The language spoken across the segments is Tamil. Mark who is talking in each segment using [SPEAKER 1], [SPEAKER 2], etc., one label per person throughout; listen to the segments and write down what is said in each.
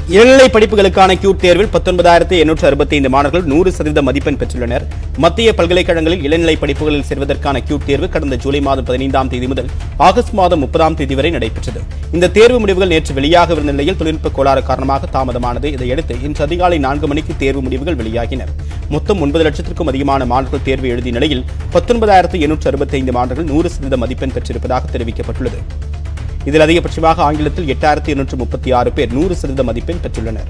[SPEAKER 1] இளநிலை படிப்புகளுக்கான கியூட் தேர்வில் பத்தொன்பதாயிரத்து எண்ணூற்று அறுபத்தைந்து மாணவர்கள் நூறு சதவீத மதிப்பெண் பெற்றுள்ளனர் மத்திய பல்கலைக்கழகங்களில் இளநிலை படிப்புகளில் சேர்வதற்கான கியூட் தேர்வு கடந்த ஜூலை மாதம் பதினைந்தாம் தேதி முதல் ஆகஸ்ட் மாதம் முப்பதாம் தேதி வரை நடைபெற்றது இந்த தேர்வு முடிவுகள் நேற்று வெளியாகவிருந்த நிலையில் தொழில்நுட்ப கோளாறு காரணமாக தாமதமானது இதையடுத்து இன்று அதிகாலை நான்கு மணிக்கு தேர்வு முடிவுகள் வெளியாகின மொத்தம் ஒன்பது லட்சத்திற்கும் அதிகமான மாணவர்கள் தேர்வு எழுதிய நிலையில் பத்தொன்பதாயிரத்து எண்ணூற்று அறுபத்தைந்து மாணவர்கள் நூறு சதவீத மதிப்பெண் பெற்றிருப்பதாக தெரிவிக்கப்பட்டுள்ளது இதில் அதிகபட்சமாக ஆங்கிலத்தில் எட்டாயிரத்தி இருநூற்று முப்பத்தி ஆறு பேர் நூறு சதவீத மதிப்பெண் பெற்றுள்ளனர்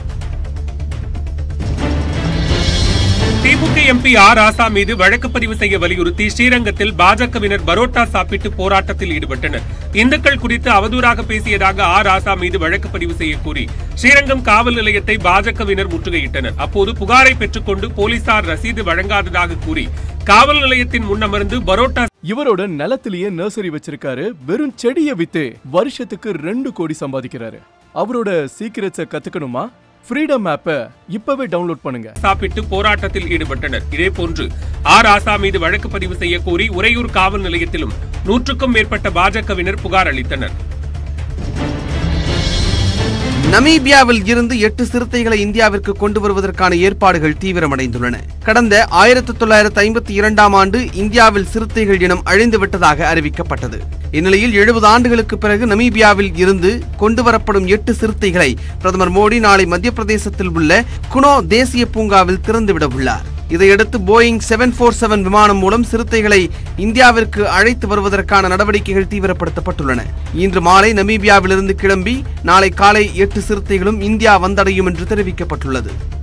[SPEAKER 2] திமுக எம்பி ஆர் ராசா மீது வழக்கு பதிவு செய்ய வலியுறுத்தி ஸ்ரீரங்கத்தில் பாஜகவினர் பரோட்டா சாப்பிட்டு போராட்டத்தில் ஈடுபட்டனர் இந்துக்கள் குறித்து அவதூறாக பேசியதாக ஆர் ராசா மீது வழக்கு பதிவு செய்ய கோரி ஸ்ரீரங்கம் காவல் நிலையத்தை பாஜகவினர் முற்றுகையிட்டனர் அப்போது புகாரை பெற்றுக்கொண்டு போலீசார் ரசீது வழங்காததாக கூறி காவல் நிலையத்தின் முன்னமர்ந்து பரோட்டா
[SPEAKER 3] இவரோட நிலத்திலேயே நர்சரி வச்சிருக்காரு வெறும் செடியை வித்தே வருஷத்துக்கு ரெண்டு கோடி சம்பாதிக்கிறாரு அவரோட சீக்கிரட்ஸை கத்துக்கணுமா ஃப்ரீடம் ஆப்பை இப்பவே டவுன்லோட் பண்ணுங்க
[SPEAKER 2] சாப்பிட்டு போராட்டத்தில் ஈடுபட்டனர் இதேபோன்று ஆர் ஆசா மீது வழக்கு பதிவு செய்ய கோரி உறையூர் காவல் நிலையத்திலும் நூற்றுக்கும் மேற்பட்ட பாஜகவினர் புகார் அளித்தனர்
[SPEAKER 4] நமீபியாவில் இருந்து எட்டு சிறுத்தைகளை இந்தியாவிற்கு கொண்டு வருவதற்கான ஏற்பாடுகள் தீவிரமடைந்துள்ளன கடந்த ஆயிரத்தி தொள்ளாயிரத்தி ஐம்பத்தி இரண்டாம் ஆண்டு இந்தியாவில் சிறுத்தைகள் இனம் அழிந்துவிட்டதாக அறிவிக்கப்பட்டது இந்நிலையில் எழுபது ஆண்டுகளுக்கு பிறகு நமீபியாவில் இருந்து கொண்டு வரப்படும் எட்டு சிறுத்தைகளை பிரதமர் மோடி நாளை மத்திய பிரதேசத்தில் உள்ள குனோ தேசிய பூங்காவில் திறந்துவிட உள்ளார் இதையடுத்து போயிங் செவன் போர் செவன் விமானம் மூலம் சிறுத்தைகளை இந்தியாவிற்கு அழைத்து வருவதற்கான நடவடிக்கைகள் தீவிரப்படுத்தப்பட்டுள்ளன இன்று மாலை நமீபியாவிலிருந்து கிளம்பி நாளை காலை எட்டு சிறுத்தைகளும் இந்தியா வந்தடையும் என்று தெரிவிக்கப்பட்டுள்ளது